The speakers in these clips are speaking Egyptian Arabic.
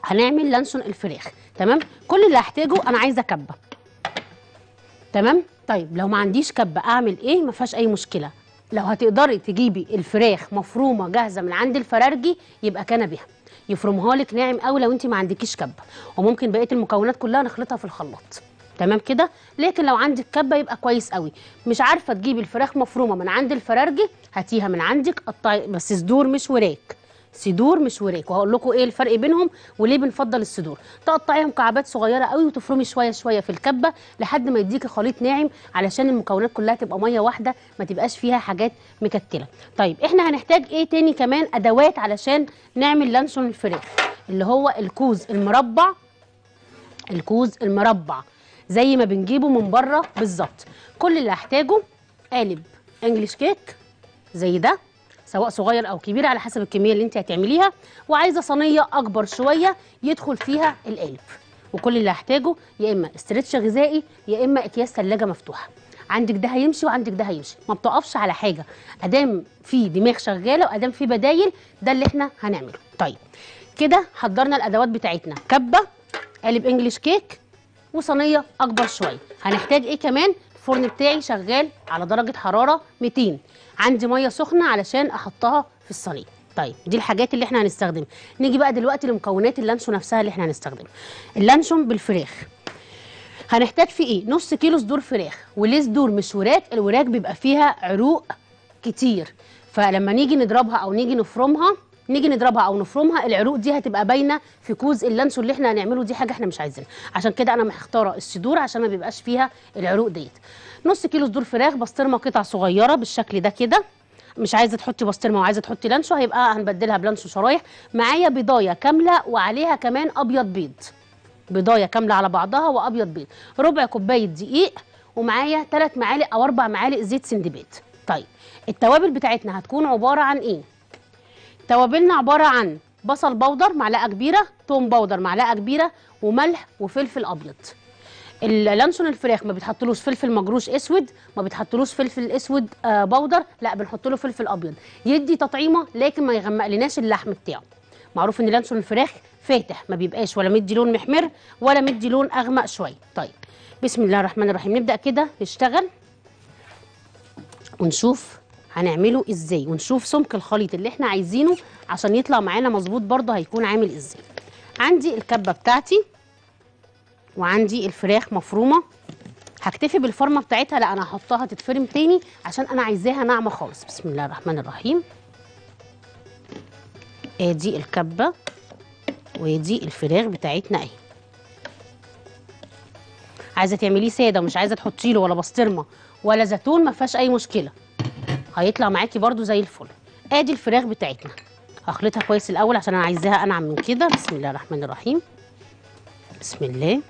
هنعمل لانشون الفراخ تمام كل اللي هحتاجه انا عايزه كبه تمام طيب لو ما عنديش كبه اعمل ايه ما فيهاش اي مشكله لو هتقدري تجيبي الفراخ مفرومه جاهزه من عند الفرارجي يبقى كان بها يفرمها لك ناعم قوي لو انت ما عندكيش كبه وممكن بقيه المكونات كلها نخلطها في الخلاط تمام كده لكن لو عندك كبه يبقى كويس قوي مش عارفه تجيبي الفراخ مفرومه من عند الفرارجي هاتيها من عندك قطعي بس صدور مش وراك صدور مش وراك وهقول لكم ايه الفرق بينهم وليه بنفضل الصدور تقطعيها مكعبات صغيره قوي وتفرمي شويه شويه في الكبه لحد ما يديكي خليط ناعم علشان المكونات كلها تبقى ميه واحده ما تبقاش فيها حاجات مكتله طيب احنا هنحتاج ايه تاني كمان ادوات علشان نعمل لانشون الفراخ اللي هو الكوز المربع الكوز المربع زي ما بنجيبه من بره بالظبط كل اللي هحتاجه قالب انجليش كيك زي ده سواء صغير او كبير على حسب الكميه اللي انت هتعمليها وعايزه صينيه اكبر شويه يدخل فيها القالب وكل اللي هحتاجه يا اما استرتش غذائي يا اما اكياس ثلاجه مفتوحه عندك ده هيمشي وعندك ده هيمشي ما بتقفش على حاجه ادام في دماغ شغاله وادام في بدايل ده اللي احنا هنعمله طيب كده حضرنا الادوات بتاعتنا كبه قالب انجليش كيك وصينيه اكبر شويه هنحتاج ايه كمان الفرن بتاعي شغال على درجه حراره 200 عندي ميه سخنه علشان احطها في الصينيه طيب دي الحاجات اللي احنا هنستخدمها نيجي بقى دلوقتي لمكونات اللانشون نفسها اللي احنا هنستخدمها اللانشون بالفراخ هنحتاج فيه ايه نص كيلو صدور فراخ وليه صدور مش وراك الوراك بيبقى فيها عروق كتير فلما نيجي نضربها او نيجي نفرمها نيجي نضربها او نفرمها العروق دي هتبقى باينه في كوز اللانشون اللي احنا هنعمله دي حاجه احنا مش عايزينها عشان كده انا مختاره الصدور عشان ما بيبقاش فيها العروق ديت نص كيلو صدور فراخ بسطرمه قطع صغيره بالشكل ده كده مش عايزه تحطي بسطرمه وعايزه تحطي لانشو هيبقى هنبدلها بلانشو شرايح معايا بيضايه كامله وعليها كمان ابيض بيض بيضايه كامله على بعضها وابيض بيض ربع كوبايه دقيق ومعايا 3 معالق او 4 معالق زيت سندباد طيب التوابل بتاعتنا هتكون عباره عن ايه توابلنا عباره عن بصل بودر معلقه كبيره توم بودر معلقه كبيره وملح وفلفل ابيض اللانشون الفراخ ما بيتحطلوش فلفل مجروش اسود ما بيتحطلوش فلفل اسود آه بودر لا بنحط له فلفل ابيض يدي تطعيمه لكن ما يغمق لناش اللحم بتاعه معروف ان لانشون الفراخ فاتح ما بيبقاش ولا مدي لون محمر ولا مدي لون اغمق شويه طيب بسم الله الرحمن الرحيم نبدا كده نشتغل ونشوف هنعمله ازاي ونشوف سمك الخليط اللي احنا عايزينه عشان يطلع معانا مظبوط برضه هيكون عامل ازاي عندي الكبه بتاعتي وعندي الفراخ مفرومه هكتفي بالفرمه بتاعتها لا انا هحطها تتفرم تاني عشان انا عايزاها ناعمه خالص بسم الله الرحمن الرحيم ادي الكبه وادي الفراخ بتاعتنا اهي عايزه تعمليه ساده ومش عايزه تحطي له ولا بسطرمه ولا زيتون ما فيهاش اي مشكله هيطلع معاكي برده زي الفل ادي الفراخ بتاعتنا هخلطها كويس الاول عشان انا عايزاها انعم من كده بسم الله الرحمن الرحيم بسم الله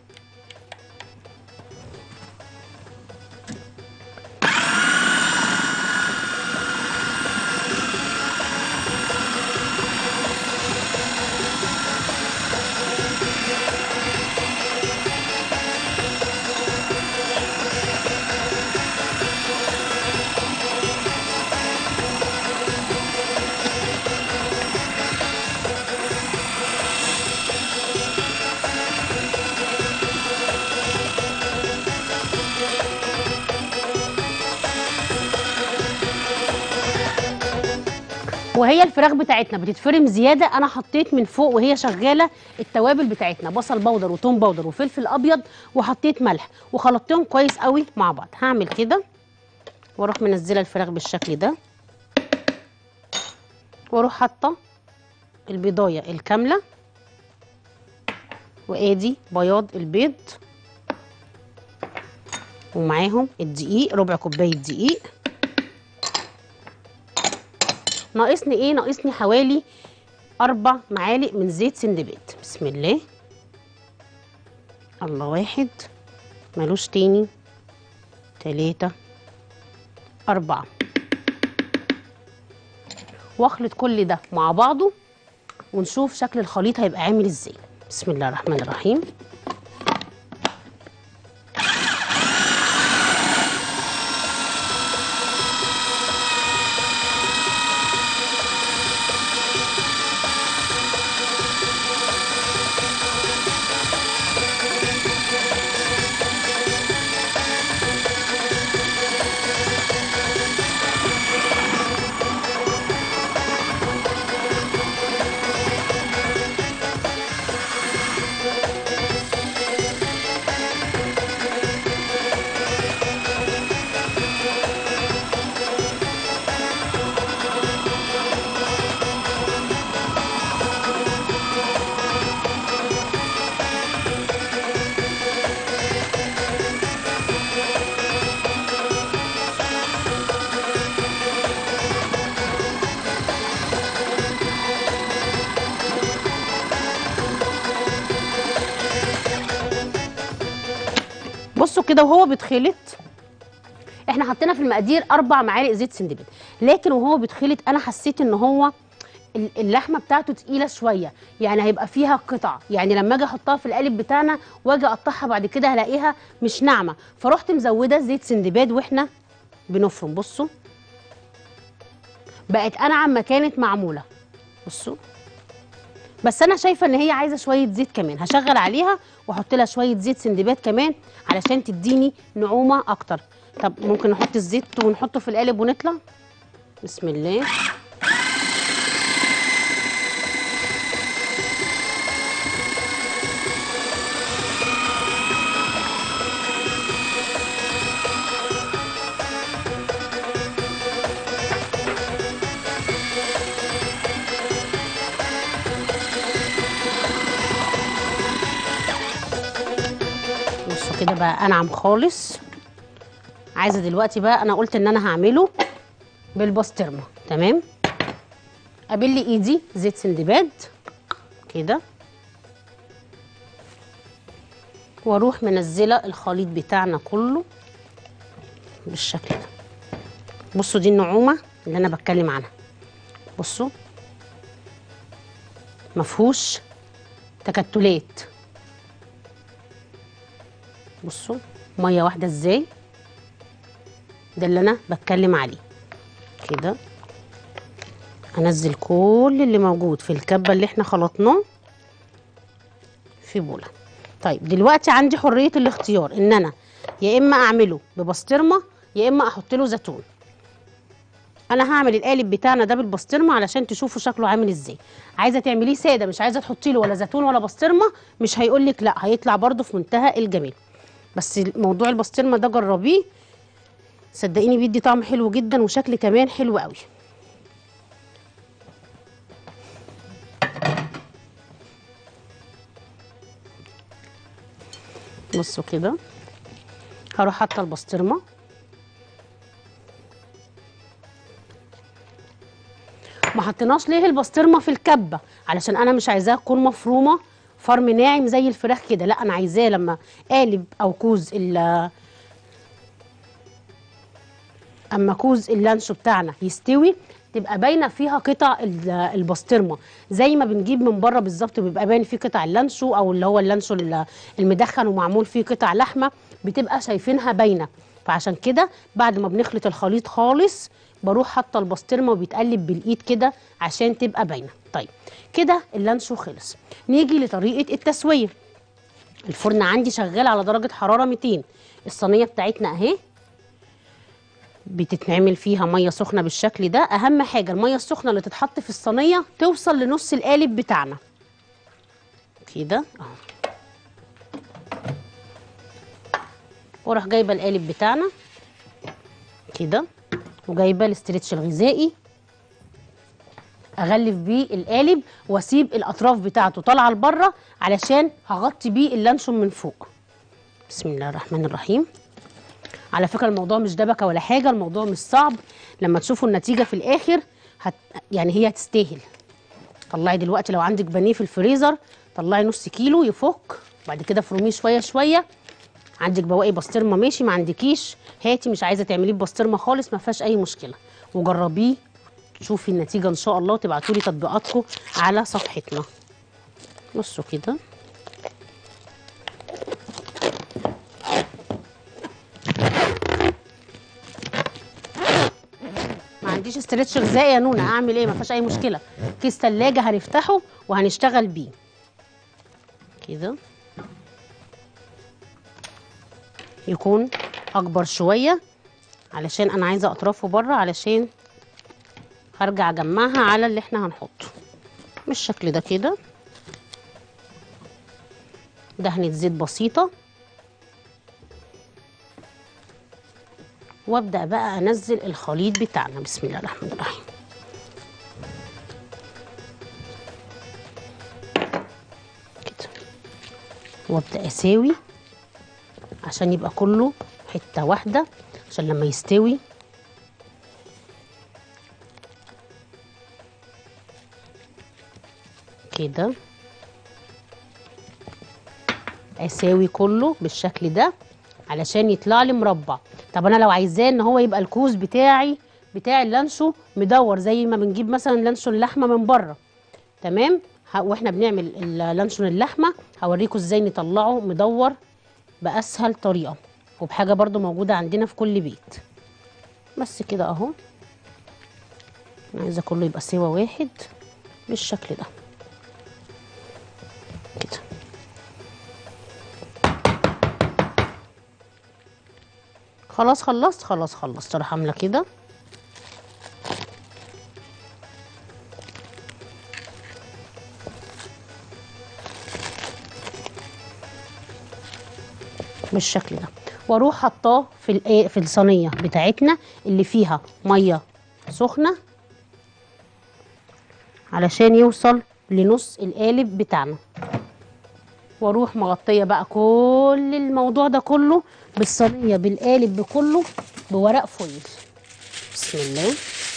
وهي الفراخ بتاعتنا بتتفرم زياده انا حطيت من فوق وهي شغاله التوابل بتاعتنا بصل بودر وتوم بودر وفلفل ابيض وحطيت ملح وخلطتهم كويس قوي مع بعض هعمل كده واروح منزله الفراخ بالشكل ده واروح حاطه البيضايه الكامله وادي بياض البيض ومعاهم الدقيق ربع كوبايه دقيق ناقصني ايه ناقصني حوالي اربع معالق من زيت سندباد بسم الله الله واحد ملوش تاني تلاتة أربعة واخلط كل ده مع بعضه ونشوف شكل الخليط هيبقى عامل ازاي بسم الله الرحمن الرحيم بصوا كده وهو بيتخلط احنا حطينا في المقادير اربع معالق زيت سندباد لكن وهو بيتخلط انا حسيت ان هو ال- اللحمه بتاعته تقيله شويه يعني هيبقى فيها قطع يعني لما اجي احطها في القالب بتاعنا واجي اقطعها بعد كده هلاقيها مش ناعمه فرحت مزوده زيت سندباد واحنا بنفرم بصوا بقت انعم ما كانت معموله بصوا بس انا شايفه ان هي عايزه شويه زيت كمان هشغل عليها واحط لها شويه زيت سندباد كمان علشان تديني نعومه اكتر طب ممكن نحط الزيت ونحطه في القالب ونطلع بسم الله بصوا كده بقى انعم خالص عايزه دلوقتي بقى انا قلت ان انا هعمله بالبسطرمه تمام ابل ايدي زيت سندباد كده واروح منزله الخليط بتاعنا كله بالشكل ده بصوا دي النعومه اللي انا بتكلم عنها بصوا مفهوش تكتلات بصوا ميه واحده ازاي ده اللي انا بتكلم عليه كده انزل كل اللي موجود في الكبه اللي احنا خلطناه في بوله طيب دلوقتي عندي حريه الاختيار ان انا يا اما اعمله ببسطرمه يا اما احط له زيتون انا هعمل القالب بتاعنا ده بالبسطرمه علشان تشوفوا شكله عامل ازاي عايزه تعمليه ساده مش عايزه تحطي له ولا زيتون ولا بسطرمه مش هيقول لك لا هيطلع برده في منتهى الجمال بس موضوع البسطرمه ده جربيه صدقيني بيدي طعم حلو جدا وشكل كمان حلو قوي بصوا كده هروح حاطه البسطرمه ما حطيناش ليه البسطرمه في الكبه علشان انا مش عايزاها تكون مفرومه فرم ناعم زي الفراخ كده لا انا عايزاه لما قالب او كوز ال اما كوز اللانشو بتاعنا يستوي تبقى باينه فيها قطع ال- البسطرمه زي ما بنجيب من بره بالظبط بيبقى باين فيه قطع اللانشو او اللي هو اللانشو ال- المدخن ومعمول فيه قطع لحمه بتبقى شايفينها باينه فعشان كده بعد ما بنخلط الخليط خالص بروح حاطه البسطرمه وبيتقلب بالايد كده عشان تبقى باينه طيب كده اللانشو خلص نيجي لطريقه التسويه الفرن عندي شغال على درجه حراره 200 الصينيه بتاعتنا اهي بتتعمل فيها ميه سخنه بالشكل ده اهم حاجه الميه السخنه اللي تتحط في الصينيه توصل لنص القالب بتاعنا كده اهو واروح جايبه القالب بتاعنا كده وجايبه الاسترتش الغذائي اغلف بيه القالب واسيب الاطراف بتاعته طالعه لبره علشان هغطي بيه اللانشون من فوق بسم الله الرحمن الرحيم على فكره الموضوع مش دبكه ولا حاجه الموضوع مش صعب لما تشوفوا النتيجه في الاخر هت... يعني هي هتستاهل طلعي دلوقتي لو عندك بانيه في الفريزر طلعي نص كيلو يفك بعد كده فروميه شويه شويه عندك بواقي بسطرمه ماشي ما عندكيش هاتي مش عايزه تعمليه ببسطرمه خالص ما فيهاش اي مشكله وجربيه تشوفي النتيجه ان شاء الله وتبعتوا لي تطبيقاتكم على صفحتنا بصوا كده ما عنديش استرتش غذائي يا نونا اعمل ايه ما فيهاش اي مشكله كيس ثلاجه هنفتحه وهنشتغل بيه كده يكون اكبر شويه علشان انا عايزه اطرافه بره علشان هرجع اجمعها على اللي احنا هنحطه بالشكل ده كده دهنة زيت بسيطة وابدأ بقى انزل الخليط بتاعنا بسم الله الرحمن الرحيم كده وابدأ اساوي عشان يبقى كله حتة واحدة عشان لما يستوي كده اساوي كله بالشكل ده علشان يطلع لي مربع طب انا لو عايزاه ان هو يبقى الكوز بتاعي بتاع اللانشو مدور زي ما بنجيب مثلا لانشو اللحمه من بره تمام ه- واحنا بنعمل اللانشون اللحمه هوريكم ازاي نطلعه مدور باسهل طريقه وبحاجه برضو موجوده عندنا في كل بيت بس كده اهو انا عايزه كله يبقى سوا واحد بالشكل ده كده خلاص خلصت خلاص خلصت اروح عامله كده بالشكل ده واروح حطاه في الإيه- في الصينيه بتاعتنا اللي فيها ميه سخنه علشان يوصل لنص القالب بتاعنا واروح مغطيه بقى كل الموضوع ده كله بالصينيه بالقالب بكله بورق فويل بسم الله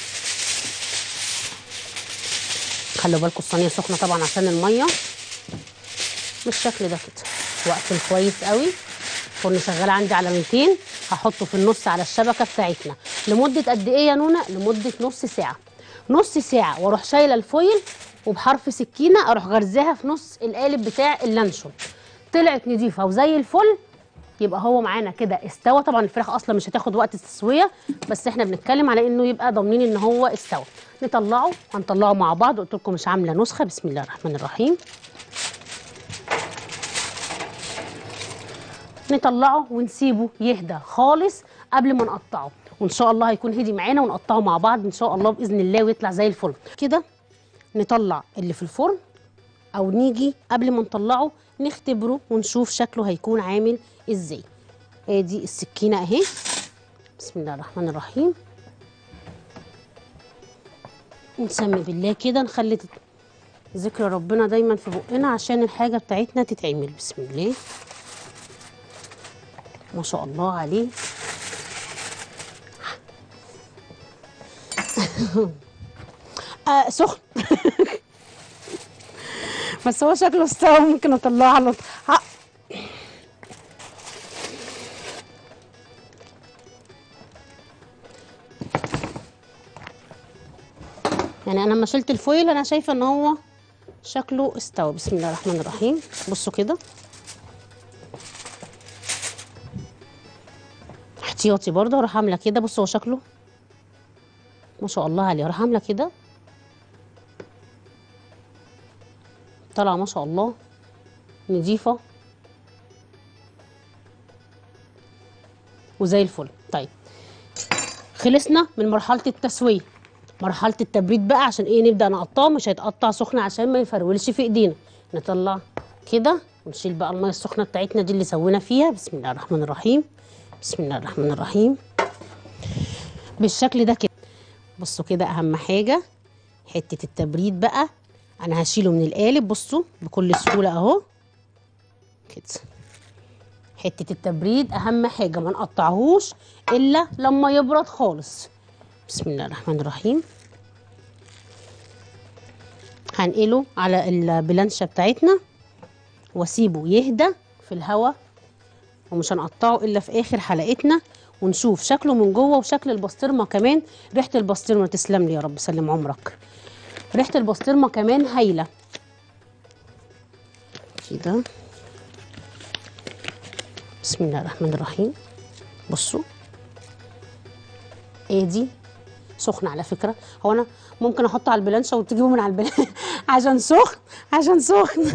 خلوا بالكم الصينيه سخنه طبعا عشان الميه بالشكل ده كده واقفل كويس قوي الفرن شغال عندي على 200 هحطه في النص على الشبكه بتاعتنا لمده قد ايه يا نونا لمده نص ساعه نص ساعه واروح شايله الفويل وبحرف سكينه اروح غرزاها في نص القالب بتاع اللانشون طلعت نضيفه وزي الفل يبقى هو معانا كده استوى طبعا الفراخ اصلا مش هتاخد وقت التسويه بس احنا بنتكلم على انه يبقى ضامنين ان هو استوى نطلعه هنطلعه مع بعض قلت لكم مش عامله نسخه بسم الله الرحمن الرحيم نطلعه ونسيبه يهدى خالص قبل ما نقطعه وان شاء الله هيكون هدي معانا ونقطعه مع بعض ان شاء الله باذن الله ويطلع زي الفل كده نطلع اللي في الفرن او نيجي قبل ما نطلعه نختبره ونشوف شكله هيكون عامل ازاي ادي السكينه اهي بسم الله الرحمن الرحيم نسمي بالله كده نخلي تت- ذكر ربنا دايما في بقنا عشان الحاجه بتاعتنا تتعمل بسم الله ما شاء الله عليه آه سخن بس هو شكله استوى ممكن اطلعه على طول ها. يعني انا لما شلت الفويل انا شايفه ان هو شكله استوى بسم الله الرحمن الرحيم بصوا كده احتياطي برضه اروح عامله كده بصوا هو شكله ما شاء الله عليه اروح عامله كده طالعه ما شاء الله نضيفه وزي الفل طيب خلصنا من مرحله التسويه مرحله التبريد بقى عشان ايه نبدا نقطعه مش هيتقطع سخن عشان ما يفرولش في ايدينا نطلع كده ونشيل بقى الميه السخنه بتاعتنا دي اللي سوينا فيها بسم الله الرحمن الرحيم بسم الله الرحمن الرحيم بالشكل ده كده بصوا كده اهم حاجه حته التبريد بقى انا هشيله من القالب بصوا بكل سهوله اهو كده حته التبريد اهم حاجه ما نقطعهوش الا لما يبرد خالص بسم الله الرحمن الرحيم هنقله على البلانشه بتاعتنا واسيبه يهدى في الهواء ومش هنقطعه الا في اخر حلقتنا ونشوف شكله من جوه وشكل البسطرمه كمان ريحه البسطرمه تسلم لي يا رب سلم عمرك ريحه البسطرمه كمان هايله كده بسم الله الرحمن الرحيم بصوا ادي سخن على فكره هو انا ممكن احطه على البلانشه وتجيبه من على البلانشه عشان سخن عشان سخن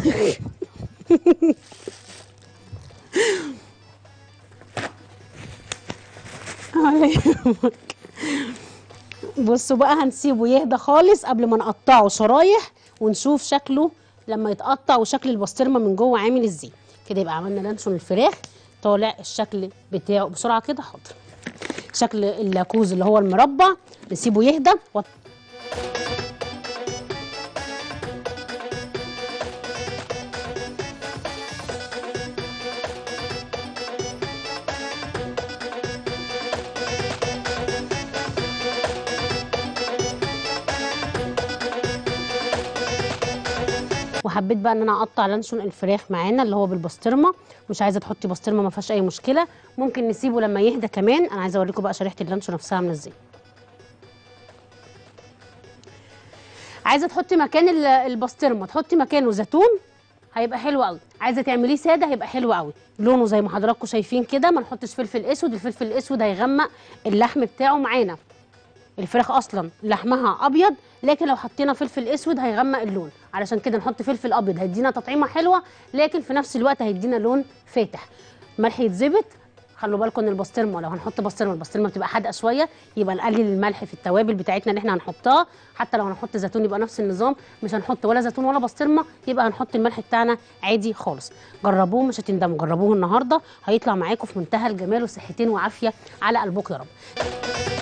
الله يهمك. بصوا بقى هنسيبه يهدى خالص قبل ما نقطعه شرايح ونشوف شكله لما يتقطع وشكل البسطرمه من جوه عامل ازاي كده يبقى عملنا لانشون الفراخ طالع الشكل بتاعه بسرعه كده حاضر شكل اللاكوز اللي هو المربع نسيبه يهدى و... وحبيت بقى ان انا اقطع لانشون الفراخ معانا اللي هو بالبسطرمه مش عايزه تحطي بسطرمه ما فيهاش اي مشكله ممكن نسيبه لما يهدى كمان انا عايزه اوريكم بقى شريحه اللانشون نفسها عامله ازاي عايزه تحطي مكان ال- البسطرمه تحطي مكانه زيتون هيبقى حلو قوي عايزه تعمليه ساده هيبقى حلو قوي لونه زي ما حضراتكم شايفين كده ما نحطش فلفل اسود الفلفل الاسود هيغمق اللحم بتاعه معانا الفراخ اصلا لحمها ابيض لكن لو حطينا فلفل اسود هيغمق اللون علشان كده نحط فلفل ابيض هيدينا تطعيمه حلوه لكن في نفس الوقت هيدينا لون فاتح ملح يتظبط خلوا بالكم ان البسطرمه لو هنحط بسطرمه البسطرمه بتبقى حادقه شويه يبقى نقلل الملح في التوابل بتاعتنا اللي احنا هنحطها حتى لو هنحط زيتون يبقى نفس النظام مش هنحط ولا زيتون ولا بسطرمه يبقى هنحط الملح بتاعنا عادي خالص جربوه مش هتندموا جربوه النهارده هيطلع معاكم في منتهى الجمال وصحتين وعافيه على قلبكم يا رب